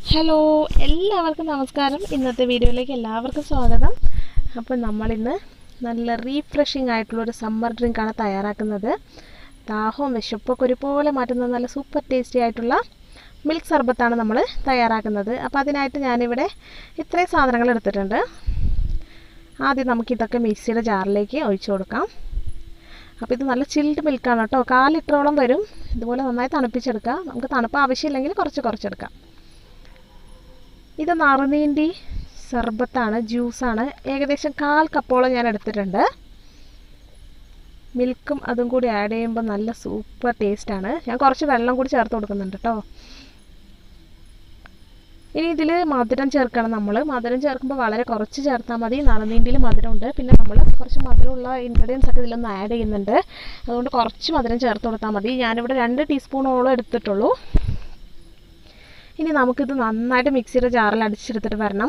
hello എല്ലാവർക്കും നമസ്കാരം ഇന്നത്തെ വീഡിയോയിലേക്ക് എല്ലാവർക്കും സ്വാഗതം അപ്പോൾ നമ്മളിന്ന് നല്ല റീഫ്രഷിംഗ് ആയിട്ടുള്ള ഒരു സമ്മർ ഡ്രിങ്കാണ് തയ്യാറാക്കുന്നത് ദാഹവും വിശപ്പൊക്കെ ഒരുപോലെ മാറ്റുന്ന നല്ല സൂപ്പർ ടേസ്റ്റി ആയിട്ടുള്ള മിൽക്ക് സർബത്താണ് നമ്മൾ തയ്യാറാക്കുന്നത് അപ്പോൾ അതിനായിട്ട് ഞാനിവിടെ ഇത്രയും സാധനങ്ങൾ എടുത്തിട്ടുണ്ട് ആദ്യം നമുക്കിതൊക്കെ മിക്സിയുടെ ജാറിലേക്ക് ഒഴിച്ചു കൊടുക്കാം അപ്പോൾ ഇത് നല്ല ചിൽഡ് മിൽക്കാണ് കേട്ടോ കാൽ ലിറ്ററോളം വരും ഇതുപോലെ നന്നായി തണുപ്പിച്ചെടുക്കാം നമുക്ക് തണുപ്പ് ആവശ്യമില്ലെങ്കിൽ കുറച്ച് കുറച്ചെടുക്കാം ഇത് നറുനീണ്ടി സർബത്താണ് ജ്യൂസാണ് ഏകദേശം കാൽ കപ്പോളം ഞാൻ എടുത്തിട്ടുണ്ട് മിൽക്കും അതും കൂടി ആഡ് ചെയ്യുമ്പോൾ നല്ല സൂപ്പർ ടേസ്റ്റാണ് ഞാൻ കുറച്ച് വെള്ളം കൂടി ചേർത്ത് കൊടുക്കുന്നുണ്ട് കേട്ടോ ഇനി ഇതിൽ മധുരം ചേർക്കണം നമ്മൾ മധുരം ചേർക്കുമ്പോൾ വളരെ കുറച്ച് ചേർത്താൽ മതി നറുനീണ്ടിയിൽ മധുരമുണ്ട് പിന്നെ നമ്മൾ കുറച്ച് മധുരമുള്ള ഇൻഗ്രീഡിയൻസ് ഒക്കെ ഇതിലൊന്ന് ആഡ് ചെയ്യുന്നുണ്ട് അതുകൊണ്ട് കുറച്ച് മധുരം ചേർത്ത് കൊടുത്താൽ മതി ഞാനിവിടെ രണ്ട് ടീസ്പൂണോളം എടുത്തിട്ടുള്ളൂ ഇനി നമുക്കിത് നന്നായിട്ട് മിക്സിയുടെ ജാറിൽ അടിച്ചെടുത്തിട്ട് വരണം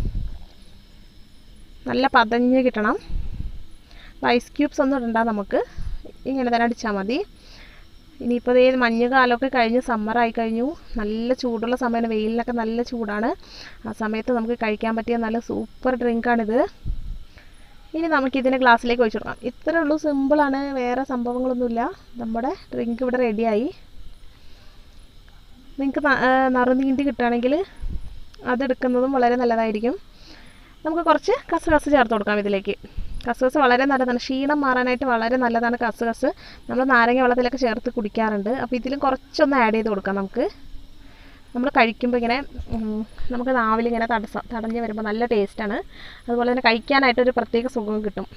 നല്ല പതഞ്ഞ് കിട്ടണം ഐസ് ക്യൂബ്സ് ഒന്നും ഇടണ്ട നമുക്ക് ഇങ്ങനെ തന്നെ അടിച്ചാൽ മതി ഇനിയിപ്പോൾ ഇതേ മഞ്ഞുകാലമൊക്കെ കഴിഞ്ഞ് സമ്മറായി കഴിഞ്ഞു നല്ല ചൂടുള്ള സമയമാണ് വെയിലിനൊക്കെ നല്ല ചൂടാണ് ആ സമയത്ത് നമുക്ക് കഴിക്കാൻ പറ്റിയ നല്ല സൂപ്പർ ഡ്രിങ്കാണിത് ഇനി നമുക്കിതിനെ ഗ്ലാസ്സിലേക്ക് ഒഴിച്ചു കൊടുക്കാം ഇത്രേ ഉള്ളൂ സിമ്പിളാണ് വേറെ സംഭവങ്ങളൊന്നുമില്ല നമ്മുടെ ഡ്രിങ്ക് ഇവിടെ റെഡിയായി നിങ്ങൾക്ക് നറുനീണ്ടി കിട്ടുകയാണെങ്കിൽ അതെടുക്കുന്നതും വളരെ നല്ലതായിരിക്കും നമുക്ക് കുറച്ച് കസുകസ് ചേർത്ത് കൊടുക്കാം ഇതിലേക്ക് കസുകസ് വളരെ നല്ലതാണ് ക്ഷീണം മാറാനായിട്ട് വളരെ നല്ലതാണ് കസുകസ് നമ്മൾ നാരങ്ങ വെള്ളത്തിലൊക്കെ ചേർത്ത് കുടിക്കാറുണ്ട് അപ്പോൾ ഇതിലും കുറച്ചൊന്ന് ആഡ് ചെയ്ത് കൊടുക്കാം നമുക്ക് നമ്മൾ കഴിക്കുമ്പോൾ ഇങ്ങനെ നമുക്ക് നാവിൽ ഇങ്ങനെ തടസ്സം തടഞ്ഞ് വരുമ്പോൾ നല്ല ടേസ്റ്റാണ് അതുപോലെ തന്നെ കഴിക്കാനായിട്ടൊരു പ്രത്യേക സുഖം കിട്ടും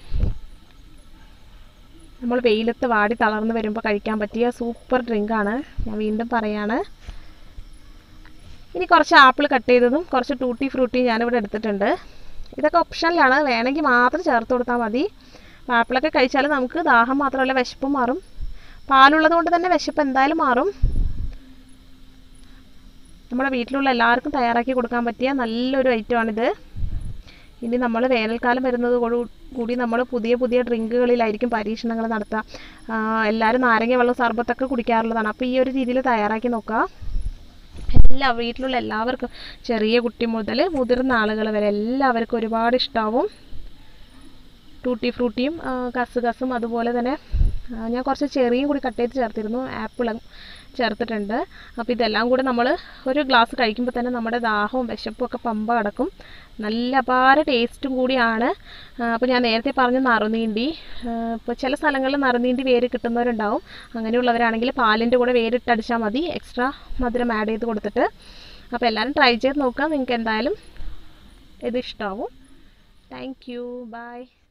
നമ്മൾ വെയിലത്ത് വാടി തളർന്ന് വരുമ്പോൾ കഴിക്കാൻ പറ്റിയ സൂപ്പർ ഡ്രിങ്കാണ് ഞാൻ വീണ്ടും പറയാണ് ഇനി കുറച്ച് ആപ്പിൾ കട്ട് ചെയ്തതും കുറച്ച് ടൂട്ടി ഫ്രൂട്ടി ഞാനിവിടെ എടുത്തിട്ടുണ്ട് ഇതൊക്കെ ഓപ്ഷനിലാണ് വേണമെങ്കിൽ മാത്രം ചേർത്ത് കൊടുത്താൽ മതി ആപ്പിളൊക്കെ കഴിച്ചാൽ നമുക്ക് ദാഹം മാത്രമല്ല വിശപ്പും മാറും പാലുള്ളത് കൊണ്ട് തന്നെ വിശപ്പ് എന്തായാലും മാറും നമ്മുടെ വീട്ടിലുള്ള എല്ലാവർക്കും തയ്യാറാക്കി കൊടുക്കാൻ പറ്റിയ നല്ലൊരു ഐറ്റമാണിത് ഇനി നമ്മൾ വേനൽക്കാലം വരുന്നത് കൂടി നമ്മൾ പുതിയ പുതിയ ഡ്രിങ്കുകളിലായിരിക്കും പരീക്ഷണങ്ങൾ നടത്തുക എല്ലാവരും നാരങ്ങ വെള്ളം സർബത്തൊക്കെ കുടിക്കാറുള്ളതാണ് അപ്പോൾ ഈ ഒരു രീതിയിൽ തയ്യാറാക്കി നോക്കുക എല്ലാ വീട്ടിലുള്ള എല്ലാവർക്കും ചെറിയ കുട്ടി മുതൽ മുതിർന്ന ആളുകൾ വരെ എല്ലാവർക്കും ഒരുപാട് ഇഷ്ടമാവും ടൂട്ടി ഫ്രൂട്ടിയും കസുകസും അതുപോലെ തന്നെ ഞാൻ കുറച്ച് ചെറിയും കൂടി കട്ട് ചെയ്ത് ചേർത്തിരുന്നു ആപ്പിളും ചേർത്തിട്ടുണ്ട് അപ്പോൾ ഇതെല്ലാം കൂടെ നമ്മൾ ഒരു ഗ്ലാസ് കഴിക്കുമ്പോൾ തന്നെ നമ്മുടെ ദാഹവും വിശപ്പും ഒക്കെ പമ്പ കിടക്കും നല്ല അപാര ടേസ്റ്റും കൂടിയാണ് അപ്പോൾ ഞാൻ നേരത്തെ പറഞ്ഞ നറുനീണ്ടി ഇപ്പോൾ ചില സ്ഥലങ്ങളിൽ നറുനീണ്ടി വേര് കിട്ടുന്നവരുണ്ടാവും അങ്ങനെയുള്ളവരാണെങ്കിൽ പാലിൻ്റെ കൂടെ വേരിട്ടടിച്ചാൽ മതി എക്സ്ട്രാ മധുരം ആഡ് ചെയ്ത് കൊടുത്തിട്ട് അപ്പോൾ എല്ലാവരും ട്രൈ ചെയ്ത് നോക്കുക നിങ്ങൾക്ക് എന്തായാലും ഇത് ഇഷ്ടമാവും താങ്ക് യു ബൈ